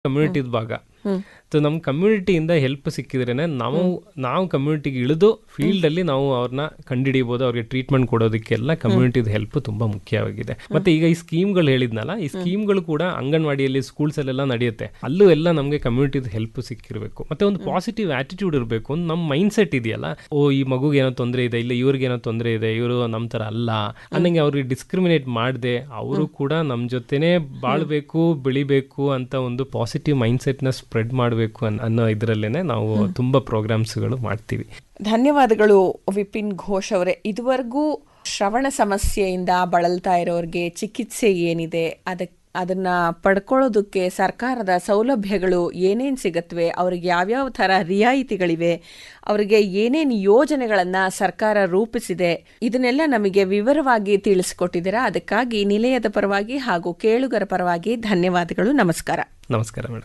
ಕಮ್ಯುನಿಟಿದ ಭಾಗ ಸೊ ನಮ್ಮ ಕಮ್ಯುನಿಟಿಯಿಂದ ಹೆಲ್ಪ್ ಸಿಕ್ಕಿದ್ರೇನೆ ನಾವು ನಾವು ಕಮ್ಯುನಿಟಿಗೆ ಇಳಿದು ಫೀಲ್ಡ್ ಅಲ್ಲಿ ನಾವು ಅವ್ರನ್ನ ಕಂಡುಹಿಡಿಯಬಹುದು ಅವ್ರಿಗೆ ಟ್ರೀಟ್ಮೆಂಟ್ ಕೊಡೋದಕ್ಕೆಲ್ಲ ಕಮ್ಯುನಿಟಿದ ಹೆಲ್ಪ್ ತುಂಬಾ ಮುಖ್ಯವಾಗಿದೆ ಮತ್ತೆ ಈಗ ಈ ಸ್ಕೀಮ್ಗಳು ಹೇಳಿದ್ನಲ್ಲ ಈ ಸ್ಕೀಮ್ಗಳು ಕೂಡ ಅಂಗನವಾಡಿಯಲ್ಲಿ ಸ್ಕೂಲ್ಸ್ ಅಲ್ಲೆಲ್ಲ ನಡೆಯುತ್ತೆ ಅಲ್ಲೂ ಎಲ್ಲ ನಮಗೆ ಕಮ್ಯುನಿಟಿದ ಹೆಲ್ಪ್ ಸಿಕ್ಕಿರಬೇಕು ಮತ್ತೆ ಒಂದು ಪಾಸಿಟಿವ್ ಆಟಿಟ್ಯೂಡ್ ಇರಬೇಕು ಒಂದು ನಮ್ಮ ಮೈಂಡ್ ಸೆಟ್ ಇದೆಯಲ್ಲ ಓ ಈ ಮಗುಗೆ ಏನೋ ತೊಂದರೆ ಇದೆ ಇಲ್ಲ ಇವ್ರಿಗೆ ಏನೋ ತೊಂದರೆ ಇದೆ ಇವರು ನಮ್ಮ ತರ ಅಲ್ಲ ಅನ್ನಂಗೆ ಅವ್ರಿಗೆ ಡಿಸ್ಕ್ರಿಮಿನೇಟ್ ಮಾಡದೆ ಅವರು ಕೂಡ ನಮ್ಮ ಜೊತೆನೆ ಬಾಳ್ಬೇಕು ಬೆಳಿಬೇಕು ಅಂತ ಒಂದು ಪಾಸಿಟಿವ್ ಮೈಂಡ್ ಸೆಟ್ ನ ಸ್ಪ್ರೆಡ್ ಮಾಡಬೇಕು ಅನ್ನೋ ಇದರಲ್ಲೇನೆ ನಾವು ತುಂಬಾ ಪ್ರೋಗ್ರಾಮ್ಸ್ಗಳು ಮಾಡ್ತೀವಿ ಧನ್ಯವಾದಗಳು ವಿಪಿನ್ ಘೋಷ್ ಅವರೇ ಇದುವರೆಗೂ ಶ್ರವಣ ಸಮಸ್ಯೆಯಿಂದ ಬಳಲ್ತಾ ಇರೋರಿಗೆ ಚಿಕಿತ್ಸೆ ಏನಿದೆ ಅದಕ್ಕೆ ಅದನ್ನ ಪಡ್ಕೊಳ್ಳೋದಕ್ಕೆ ಸರ್ಕಾರದ ಸೌಲಭ್ಯಗಳು ಏನೇನು ಸಿಗತ್ವೆ ಅವ್ರಿಗೆ ಯಾವ್ಯಾವ ಥರ ರಿಯಾಯಿತಿಗಳಿವೆ ಅವರಿಗೆ ಏನೇನು ಯೋಜನೆಗಳನ್ನು ಸರ್ಕಾರ ರೂಪಿಸಿದೆ ಇದನ್ನೆಲ್ಲ ನಮಗೆ ವಿವರವಾಗಿ ತಿಳಿಸ್ಕೊಟ್ಟಿದ್ದೀರಾ ಅದಕ್ಕಾಗಿ ನಿಲಯದ ಪರವಾಗಿ ಹಾಗೂ ಕೇಳುಗರ ಪರವಾಗಿ ಧನ್ಯವಾದಗಳು ನಮಸ್ಕಾರ ನಮಸ್ಕಾರ ಮೇಡಮ್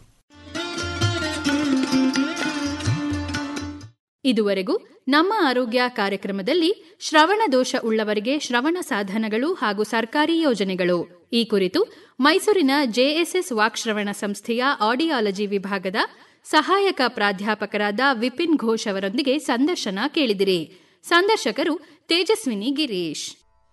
ಇದುವರೆಗೂ ನಮ್ಮ ಆರೋಗ್ಯ ಕಾರ್ಯಕ್ರಮದಲ್ಲಿ ಶ್ರವಣ ದೋಷ ಉಳ್ಳವರಿಗೆ ಶ್ರವಣ ಸಾಧನಗಳು ಹಾಗೂ ಸರ್ಕಾರಿ ಯೋಜನೆಗಳು ಈ ಕುರಿತು ಮೈಸೂರಿನ ಜೆಎಸ್ಎಸ್ ವಾಕ್ಶ್ರವಣ ಸಂಸ್ಥೆಯ ಆಡಿಯಾಲಜಿ ವಿಭಾಗದ ಸಹಾಯಕ ಪ್ರಾಧ್ಯಾಪಕರಾದ ವಿಪಿನ್ ಘೋಷ್ ಅವರೊಂದಿಗೆ ಸಂದರ್ಶನ ಕೇಳಿದಿರಿ ಸಂದರ್ಶಕರು ತೇಜಸ್ವಿನಿ ಗಿರೀಶ್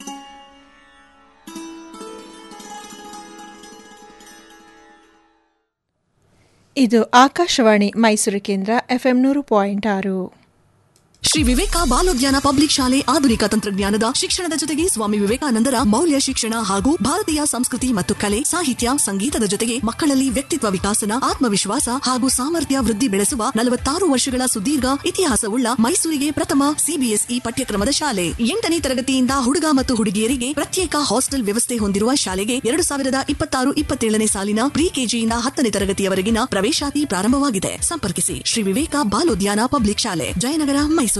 ಇದು ಆಕಾಶವಾಣಿ ಮೈಸೂರು ಕೇಂದ್ರ ಎಫ್ಎಂ ನೂರು ಪಾಯಿಂಟ್ ಆರು ಶ್ರೀ ವಿವೇಕ ಬಾಲೋದ್ಯಾನ ಪಬ್ಲಿಕ್ ಶಾಲೆ ಆಧುನಿಕ ತಂತ್ರಜ್ಞಾನದ ಶಿಕ್ಷಣದ ಜೊತೆಗೆ ಸ್ವಾಮಿ ವಿವೇಕಾನಂದರ ಮೌಲ್ಯ ಶಿಕ್ಷಣ ಹಾಗೂ ಭಾರತೀಯ ಸಂಸ್ಕೃತಿ ಮತ್ತು ಕಲೆ ಸಾಹಿತ್ಯ ಸಂಗೀತದ ಜೊತೆಗೆ ಮಕ್ಕಳಲ್ಲಿ ವ್ಯಕ್ತಿತ್ವ ವಿಕಾಸನ ಆತ್ಮವಿಶ್ವಾಸ ಹಾಗೂ ಸಾಮರ್ಥ್ಯ ವೃದ್ಧಿ ಬೆಳೆಸುವ ನಲವತ್ತಾರು ವರ್ಷಗಳ ಸುದೀರ್ಘ ಇತಿಹಾಸವುಳ್ಳ ಮೈಸೂರಿಗೆ ಪ್ರಥಮ ಸಿಬಿಎಸ್ಇ ಪಠ್ಯಕ್ರಮದ ಶಾಲೆ ಎಂಟನೇ ತರಗತಿಯಿಂದ ಹುಡುಗ ಮತ್ತು ಹುಡುಗಿಯರಿಗೆ ಪ್ರತ್ಯೇಕ ಹಾಸ್ಟೆಲ್ ವ್ಯವಸ್ಥೆ ಹೊಂದಿರುವ ಶಾಲೆಗೆ ಎರಡು ಸಾವಿರದ ಇಪ್ಪತ್ತಾರು ಇಪ್ಪತ್ತೇಳನೇ ಸಾಲಿನ ಪ್ರಿ ಕೆಜಿಯಿಂದ ಹತ್ತನೇ ತರಗತಿಯವರೆಗಿನ ಪ್ರವೇಶಾತಿ ಪ್ರಾರಂಭವಾಗಿದೆ ಸಂಪರ್ಕಿಸಿ ಶ್ರೀ ವಿವೇಕ ಬಾಲೋದ್ಯಾನ ಪಬ್ಲಿಕ್ ಶಾಲೆ ಜಯನಗರ ಮೈಸೂರು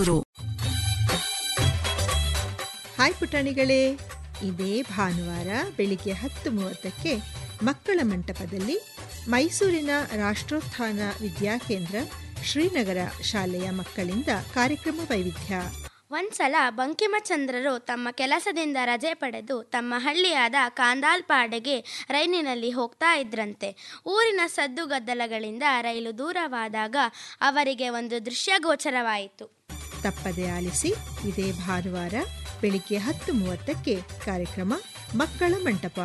ಹಾಯ್ ಪುಟಾಣಿಗಳೇ ಇದೇ ಭಾನುವಾರ ಬೆಳಿಗ್ಗೆ ಹತ್ತು ಮೂವತ್ತಕ್ಕೆ ಮಕ್ಕಳ ಮಂಟಪದಲ್ಲಿ ಮೈಸೂರಿನ ರಾಷ್ಟ್ರೋತ್ಥಾನ ವಿದ್ಯಾಕೇಂದ್ರ ಶ್ರೀನಗರ ಶಾಲೆಯ ಮಕ್ಕಳಿಂದ ಕಾರ್ಯಕ್ರಮ ವೈವಿಧ್ಯ ಒಂದ್ಸಲ ಬಂಕಿಮಚಂದ್ರರು ತಮ್ಮ ಕೆಲಸದಿಂದ ರಜೆ ಪಡೆದು ತಮ್ಮ ಹಳ್ಳಿಯಾದ ಕಾಂದಾಲ್ಪಾಡೆಗೆ ರೈಲಿನಲ್ಲಿ ಹೋಗ್ತಾ ಇದ್ರಂತೆ ಊರಿನ ಸದ್ದುಗದ್ದಲಗಳಿಂದ ರೈಲು ದೂರವಾದಾಗ ಅವರಿಗೆ ಒಂದು ದೃಶ್ಯ ಗೋಚರವಾಯಿತು ತಪ್ಪದೆ ಆಲಿಸಿ ಇದೇ ಭಾನುವಾರ ಬೆಳಿಗ್ಗೆ ಹತ್ತು ಮೂವತ್ತಕ್ಕೆ ಕಾರ್ಯಕ್ರಮ ಮಕ್ಕಳ ಮಂಟಪ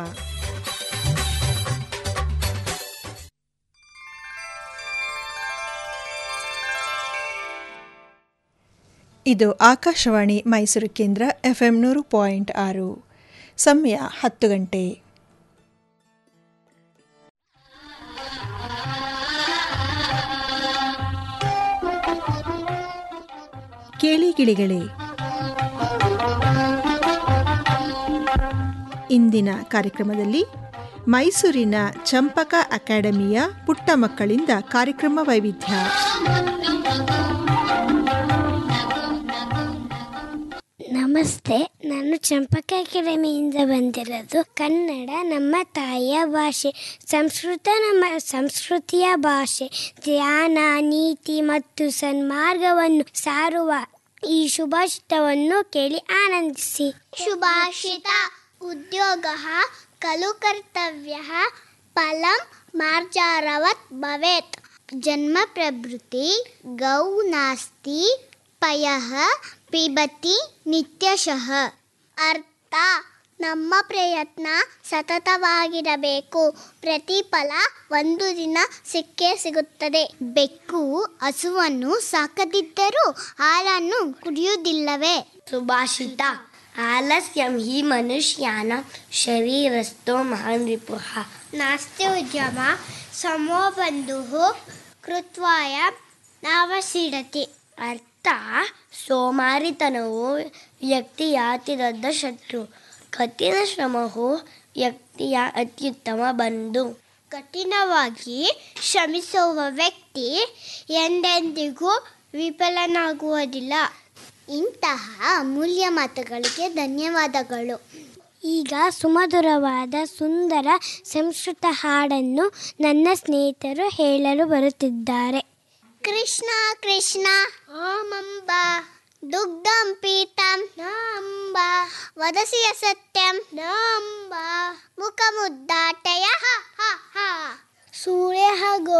ಇದು ಆಕಾಶವಾಣಿ ಮೈಸೂರು ಕೇಂದ್ರ ಎಫ್ಎಂ ನೂರು ಪಾಯಿಂಟ್ ಆರು ಸಮಯ ಹತ್ತು ಗಂಟೆ ಕೇಳಿ ಗಿಳಿಗಳೇ ಇಂದಿನ ಕಾರ್ಯಕ್ರಮದಲ್ಲಿ ಮೈಸೂರಿನ ಚಂಪಕ ಅಕಾಡೆಮಿಯ ಪುಟ್ಟ ಮಕ್ಕಳಿಂದ ಕಾರ್ಯಕ್ರಮ ವೈವಿಧ್ಯ ನಮಸ್ತೆ ನಾನು ಚಂಪಕ ಅಕಾಡೆಮಿಯಿಂದ ಬಂದಿರೋದು ಕನ್ನಡ ನಮ್ಮ ತಾಯಿಯ ಭಾಷೆ ಸಂಸ್ಕೃತ ನಮ್ಮ ಸಂಸ್ಕೃತಿಯ ಭಾಷೆ ಧ್ಯಾನ ನೀತಿ ಮತ್ತು ಸನ್ಮಾರ್ಗವನ್ನು ಸಾರುವ ಈ ಶುಭಾಷಿತವನ್ನು ಕೇಳಿ ಆನಂದಿಸಿ ಶುಭಾಷಿತ ಉದ್ಯೋಗ ಖಲು ಕರ್ತವ್ಯ ಫಲಂ ಮಾರ್ಜಾರವತ್ ಭವೇತ್ ಜನ್ಮ ಪ್ರಭೃತಿ ಗೌ ನಾಸ್ತಿ ಪಯಃ ಪಿಬತಿ ನಿತ್ಯಶಃ ಅರ್ಥ ನಮ್ಮ ಪ್ರಯತ್ನ ಸತತವಾಗಿರಬೇಕು ಪ್ರತಿಫಲ ಒಂದು ದಿನ ಸಿಕ್ಕೇ ಸಿಗುತ್ತದೆ ಬೆಕ್ಕು ಹಸುವನ್ನು ಸಾಕದಿದ್ದರೂ ಹಾಲನ್ನು ಕುಡಿಯುವುದಿಲ್ಲವೇ ಸುಭಾಷಿತ ಆಲಸ್ಯಂ ಹಿ ಮನುಷ್ಯಾನ ಶರೀರಸ್ಥೋ ಮಹಾನ್ ರಿಪುಃ ನಾಸ್ತಿ ಉದ್ಯಮ ಸಮೋ ಬಂಧು ಕೃತ್ವಾಯ ನಾವಸಿಡತಿ ಅರ್ಥ ಸೋಮಾರಿತನವು ವ್ಯಕ್ತಿಯ ಅತಿ ದೊಡ್ಡ ಶತ್ರು ಕಠಿಣ ಶ್ರಮವು ವ್ಯಕ್ತಿಯ ಅತ್ಯುತ್ತಮ ಬಂಧು ಕಠಿಣವಾಗಿ ಶ್ರಮಿಸುವ ವ್ಯಕ್ತಿ ಎಂದೆಂದಿಗೂ ವಿಫಲನಾಗುವುದಿಲ್ಲ ಇಂತಹ ಅಮೂಲ್ಯ ಮಾತುಗಳಿಗೆ ಧನ್ಯವಾದಗಳು ಈಗ ಸುಮಧುರವಾದ ಸುಂದರ ಸಂಸ್ಕೃತ ಹಾಡನ್ನು ನನ್ನ ಸ್ನೇಹಿತರು ಹೇಳಲು ಬರುತ್ತಿದ್ದಾರೆ ಕೃಷ್ಣ ಕೃಷ್ಣ ಆಮಂಬ ದುಗ್ಧಂ ಪೀತಂ ನಾಂಬ ವದಸಿ ಅಸತ್ಯಂ ನಾಂಬ ಮುಖಮುದ್ದಾಟಯ ಹ ಹ ಹ ಸೂಳೆ ಹಾಗೂ